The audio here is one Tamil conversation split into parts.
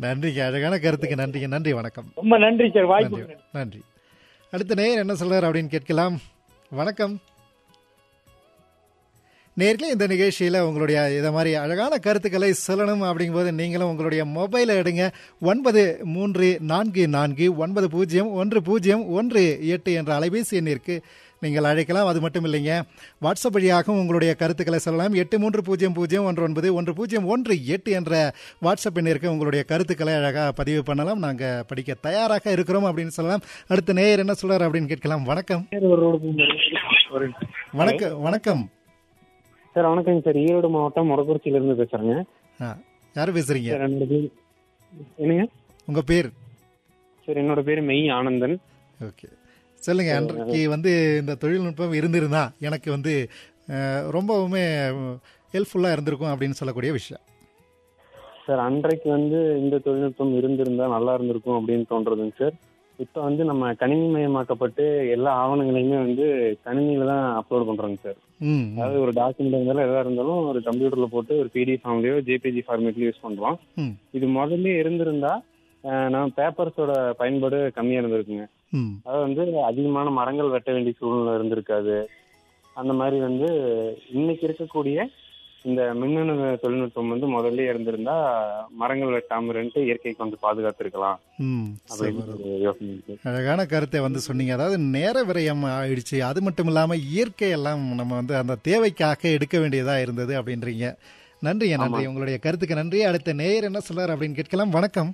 நன்றிங்க அழகான கருத்துக்கு நன்றிங்க நன்றி வணக்கம் ரொம்ப நன்றி சார் வாய்ப்பு நன்றி நன்றி அடுத்த நேயர் என்ன சொல்றாரு அப்படின்னு கேட்கலாம் வணக்கம் நேர்களே இந்த நிகழ்ச்சியில் உங்களுடைய இதை மாதிரி அழகான கருத்துக்களை சொல்லணும் அப்படிங்கும்போது நீங்களும் உங்களுடைய மொபைலை எடுங்க ஒன்பது மூன்று நான்கு நான்கு ஒன்பது பூஜ்ஜியம் ஒன்று பூஜ்ஜியம் ஒன்று எட்டு என்ற அலைபேசி எண்ணிற்கு நீங்கள் அழைக்கலாம் அது மட்டும் இல்லைங்க வாட்ஸ்அப் வழியாகவும் உங்களுடைய கருத்துக்களை சொல்லலாம் எட்டு மூன்று பூஜ்ஜியம் பூஜ்ஜியம் ஒன்று ஒன்பது ஒன்று பூஜ்ஜியம் ஒன்று எட்டு என்ற வாட்ஸ்அப் எண்ணிற்கு உங்களுடைய கருத்துக்களை அழகாக பதிவு பண்ணலாம் நாங்கள் படிக்க தயாராக இருக்கிறோம் அப்படின்னு சொல்லலாம் அடுத்த நேயர் என்ன சொல்றாரு அப்படின்னு கேட்கலாம் வணக்கம் ஒரு வணக்கம் வணக்கம் சார் வணக்கங்க சார் ஈரோடு மாவட்டம் மொடக்குறிச்சியில இருந்து பேசுறேங்க ஆ யார் பேசுறீங்க சார் என்னோட பேர் என்னங்க உங்க பேர் சார் என்னோட பேர் மெய் ஆனந்தன் ஓகே சொல்லுங்க அன்றைக்கு வந்து இந்த தொழில்நுட்பம் இருந்திருந்தா எனக்கு வந்து அஹ், ரொம்பவுமே ஹெல்ப்ஃபுல்லாக இருந்திருக்கும் அப்படின்னு சொல்லக்கூடிய விஷயம் சார் அன்றைக்கு வந்து இந்த தொழில்நுட்பம் இருந்திருந்தா நல்லா இருந்திருக்கும் அப்படின்னு தோன்றதுங்க சார் இப்போ வந்து நம்ம கணினிமயமாக்கப்பட்டு எல்லா ஆவணங்களையுமே வந்து கணினியில தான் அப்லோட் பண்றோங்க சார் ம் அதாவது ஒரு டாக்குமெண்ட் இருந்தாலும் எதா இருந்தாலும் ஒரு கம்ப்யூட்டர்ல போட்டு ஒரு பிடிஎஃப் ஃபார்ம்லயோ ஜேபிஜி ஃபார்மேட்லயோ யூஸ் பண்றோம் ம் இது முதல்ல இருந்திருந்தா அஹ், நம்ம பேப்பர்ஸோட பயன்பாடு கம்மியா இருந்திருக்குங்க ம் அதாவது வந்து அதிகமான மரங்கள் வெட்ட வேண்டிய சூழ்நிலை இருந்திருக்காது அந்த மாதிரி வந்து இன்னைக்கு இருக்கக்கூடிய இந்த மின்னணு தொழில்நுட்பம் வந்து முதல்ல இருந்திருந்தா மரங்கள் வெட்டாம இருந்துட்டு இயற்கைக்கு வந்து பாதுகாத்திருக்கலாம் ம் அப்படின்னு சூப்பர். ஒரு யோசனை இருக்கு அழகான கருத்தை வந்து சொன்னீங்க அதாவது நேர விரயம் ஆயிடுச்சு அது மட்டும் இல்லாமல் இயற்கை எல்லாம் நம்ம வந்து அந்த தேவைக்காக எடுக்க வேண்டியதாக இருந்தது அப்படின்றீங்க நன்றிங்க நன்றி உங்களுடைய கருத்துக்கு நன்றி அடுத்த நேயர் என்ன சொல்றாரு அப்படின்னு கேட்கலாம் வணக்கம்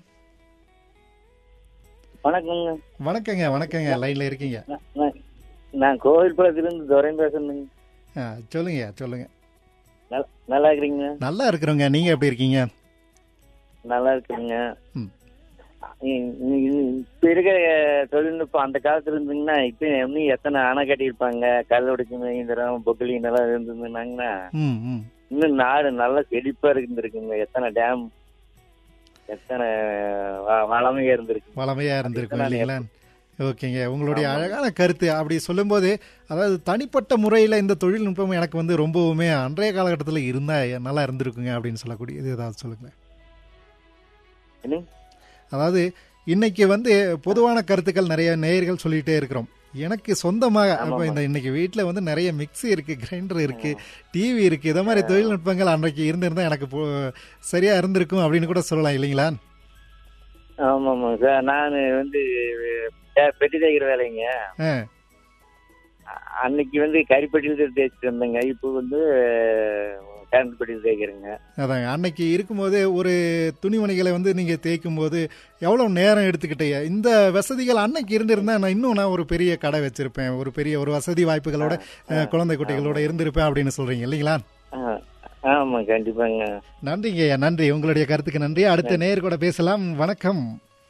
வணக்கங்க வணக்கங்க வணக்கங்க லைன்ல இருக்கீங்க நான்- நான்- நான் கோவில்புரத்திலிருந்து துரை பேசுறேங்க ஆ, சொல்லுங்க சொல்லுங்க நல்- நல்லா இருக்கிறீங்க நல்லா இருக்கிறோங்க நீங்க எப்படி இருக்கீங்க நல்லா இருக்குங்க ம். இ- இ- இ- இப்ப இருக்கிற தொழில்நுட்பம் அந்த காலத்துல இருந்தீங்கன்னா இப்ப இன்னும் எத்தனை அணை கட்டியிருப்பாங்க கள்ளொடிச்சு மகேந்திரம் பொக்கலின் எல்லாம் இருந்திருந்தாங்கன்னா ம் ம் இன்னும் நாடு நல்லா செழிப்பா இருந்திருக்குங்க எத்தனை டேம் எத்தனை வ- வளமையா இருந்திருக்கு வளமையா இருந்திருக்கும் இல்லைங்களா ஓகேங்க உங்களுடைய அழகான கருத்து அப்படி சொல்லும்போது அதாவது தனிப்பட்ட முறையில் இந்த தொழில்நுட்பம் எனக்கு வந்து ரொம்பவுமே அன்றைய காலகட்டத்தில் இருந்தா நல்லா இருந்திருக்குங்க அப்படின்னு சொல்லக்கூடிய இது ஏதாவது சொல்லுங்க என்ன? அதாவது இன்னைக்கு வந்து பொதுவான கருத்துக்கள் நிறைய நேயர்கள் சொல்லிட்டே இருக்கிறோம் எனக்கு சொந்தமாக இப்போ இந்த இன்னைக்கு வீட்டில் வந்து நிறைய மிக்ஸி இருக்கு கிரைண்டர் இருக்கு டிவி இருக்கு இதை மாதிரி தொழில்நுட்பங்கள் அன்றைக்கு இருந்திருந்தா எனக்கு போ- சரியா இருந்திருக்கும் அப்படின்னு கூட சொல்லலாம் இல்லைங்களா ஆமா ஆமா சார் நான் வந்து பெ- பெட்டி தைக்கிற வேலைங்க ஆ அன்னைக்கு வந்து கரிப்பட்டியில் தேய்ச்சிட்டு இருந்தேங்க இப்போ வந்து கரண்ட் பெட்டியில் தேய்க்கிறேங்க அதாங்க அன்னைக்கு இருக்கும்போது ஒரு துணிமணிகளை வந்து நீங்க தேய்க்கும் போது எவ்வளவு நேரம் எடுத்துக்கிட்டீங்க இந்த வசதிகள் அன்னைக்கு இருந்திருந்தா நான் இன்னும் நான் ஒரு பெரிய கடை வச்சிருப்பேன் ஒரு பெரிய ஒரு வசதி வாய்ப்புகளோட அஹ், குழந்தை குட்டிகளோட இருந்திருப்பேன் அப்படின்னு சொல்றீங்க இல்லைங்களா ஆ, ஆமா கண்டிப்பாங்க நன்றிங்க ஐயா நன்றி உங்களுடைய கருத்துக்கு நன்றி அடுத்த நேர் கூட பேசலாம் வணக்கம்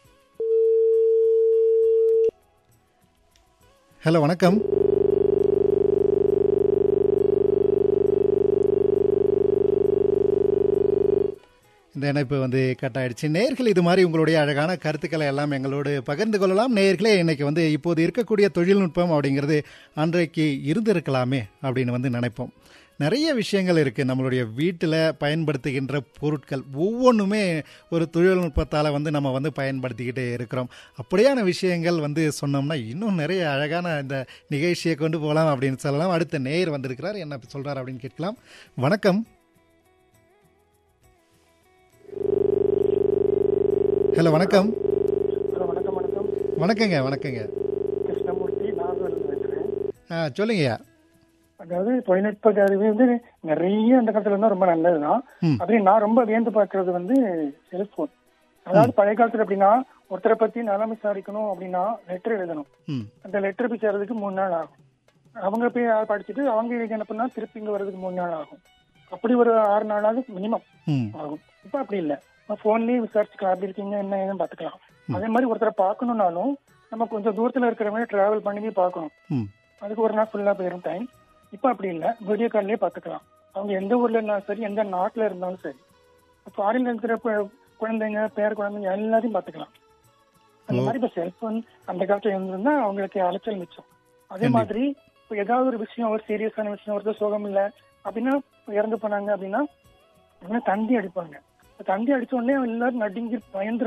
ஹலோ வணக்கம் இந்த இணைப்பு வந்து கட் ஆயிடுச்சு நேர்கள் இது மாதிரி உங்களுடைய அழகான கருத்துக்களை எல்லாம் எங்களோடு பகிர்ந்து கொள்ளலாம் நேர்களே இன்னைக்கு வந்து இப்போது இருக்கக்கூடிய தொழில்நுட்பம் அப்படிங்கிறது அன்றைக்கு இருந்திருக்கலாமே அப்படின்னு வந்து நினைப்போம் நிறைய விஷயங்கள் இருக்குது நம்மளுடைய வீட்டில் பயன்படுத்துகின்ற பொருட்கள் ஒவ்வொன்றுமே ஒரு தொழில்நுட்பத்தால் வந்து நம்ம வந்து பயன்படுத்திக்கிட்டே இருக்கிறோம் அப்படியான விஷயங்கள் வந்து சொன்னோம்னா இன்னும் நிறைய அழகான இந்த நிகழ்ச்சியை கொண்டு போகலாம் அப்படின்னு சொல்லலாம் அடுத்த நேயர் வந்திருக்கிறார் என்ன சொல்கிறார் அப்படின்னு கேட்கலாம் வணக்கம் ஹலோ வணக்கம் ஹலோ வணக்கம் வணக்கம் வணக்கங்க வணக்கங்க கிருஷ்ணமூர்த்தி நாகர்கோவில் பேசுறேன் ஆ சொல்லுங்கய்யா அதாவது தொழில்நுட்ப கருவி வந்து நிறைய அந்த காலத்துல இருந்தா ரொம்ப நல்லதுதான் ம். அப்படின்னு நான் ரொம்ப வியந்து பார்க்கறது வந்து செல்போன் அதாவது பழைய காலத்துல எப்படின்னா ஒருத்தரை பத்தி நலம் விசாரிக்கணும் அப்படின்னா லெட்டர் எழுதணும் ம் அந்த லெட்டர் போய் சேர்றதுக்கு மூணு நாள் ஆகும் அவங்க போய் படிச்சுட்டு அவங்க இதுக்கு அனுப்புனா திருப்பி இங்க வர்றதுக்கு மூணு நாள் ஆகும் அப்படி ஒரு ஆறு நாளாவது மினிமம் ம் ஆகும் இப்ப அப்படி இல்ல போன்லயே விசாரிச்சுக்கலாம் அப்படி இருக்கீங்க என்ன ஏதுன்னு பாத்துக்கலாம் அதே மாதிரி ஒருத்தரை பார்க்கணும்னாலும் நம்ம கொஞ்சம் தூரத்துல இருக்கிற மாதிரி டிராவல் பண்ணி போய் பார்க்கணும் ம் அதுக்கு ஒரு நாள் ஃபுல்லா போயிரும் டைம் இப்ப அப்படி இல்ல வீடியோ கால்லயே பாத்துக்கலாம் அவங்க எந்த ஊர்ல இருந்தாலும் சரி எந்த நாட்டுல இருந்தாலும் சரி ஃபாரின்ல இருக்கிற கு- குழந்தைங்க பேர குழந்தைங்க எல்லாத்தையும் பாத்துக்கலாம் அந்த மாதிரி இப்ப செல்போன் அந்த காலத்துல இருந்திருந்தா அவங்களுக்கு அலைச்சல் மிச்சம் அதே கண்டிப்பா. மாதிரி இப்ப ஏதாவது ஒரு விஷயம் ஒரு சீரியஸான விஷயம் ஒருத்தர் சோகம் இல்ல அப்படின்னா இப்ப இறந்து போனாங்க அப்படின்னா உடனே தந்தி அடிப்பாங்க தந்தி அடிச்ச உடனே எல்லாரும் நடுங்கி பயந்து